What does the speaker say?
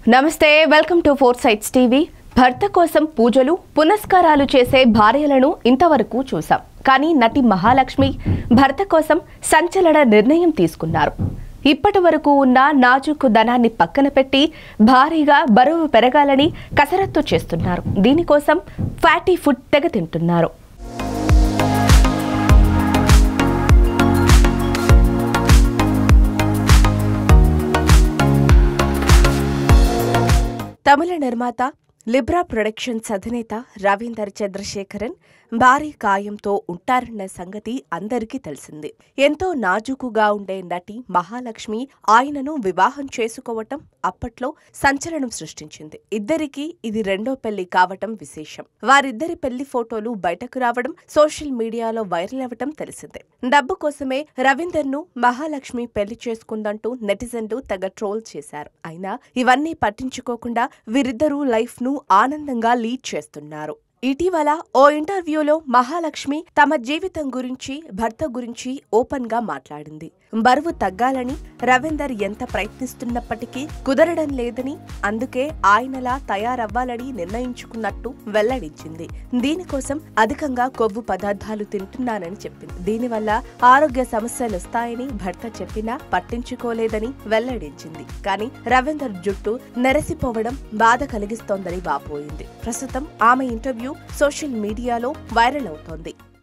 నమస్తే welcome to four sites TV భర్త కోసం పూజలు పునస్కారాలు చేసే భార్యలను ఇంతవరకు చూసాం కానీ నటి మహాలక్ష్మి భర్త కోసం సంచలన నిర్ణయం తీసుకున్నారు ఇప్పటి వరకు ఉన్న నాజుకు ధనాన్ని పక్కన పెట్టి భారీగా బరువు పెరగాలని కసరత్తు చేస్తున్నారు దీనికోసం ఫ్యాటీ ఫుడ్ తెగ తింటున్నారు తమిళ నిర్మాత లిబ్రా ప్రొడక్షన్స్ అధినేత రవీందర్ చంద్రశేఖరన్ భారీ కాయంతో ఉంటారన్న సంగతి అందరికీ తెలిసింది ఎంతో నాజుకుగా ఉండే నటి మహాలక్ష్మి ఆయనను వివాహం చేసుకోవటం అప్పట్లో సంచలనం సృష్టించింది ఇద్దరికీ ఇది రెండో పెళ్లి కావటం విశేషం వారిద్దరి పెళ్లి ఫోటోలు బయటకు రావడం సోషల్ మీడియాలో వైరల్ అవ్వటం తెలిసిందే డబ్బు కోసమే రవీందర్ ను మహాలక్ష్మి పెళ్లి చేసుకుందంటూ నెటిజన్లు తెగ ట్రోల్ చేశారు అయినా ఇవన్నీ పట్టించుకోకుండా వీరిద్దరూ లైఫ్ ను ఆనందంగా లీడ్ చేస్తున్నారు ఇటీవల ఓ ఇంటర్వ్యూలో మహాలక్ష్మి తమ జీవితం గురించి భర్త గురించి ఓపెన్ గా మాట్లాడింది బరువు తగ్గాలని రవీందర్ ఎంత ప్రయత్నిస్తున్నప్పటికీ కుదరడం లేదని అందుకే ఆయనలా తయారవ్వాలని నిర్ణయించుకున్నట్టు వెల్లడించింది దీనికోసం అధికంగా కొవ్వు పదార్థాలు తింటున్నానని చెప్పింది దీనివల్ల ఆరోగ్య సమస్యలు వస్తాయని భర్త చెప్పినా పట్టించుకోలేదని వెల్లడించింది కానీ రవీందర్ జుట్టు నెరసిపోవడం బాధ కలిగిస్తోందని వాపోయింది ప్రస్తుతం ఆమె ఇంటర్వ్యూ సోషల్ మీడియాలో వైరల్ అవుతోంది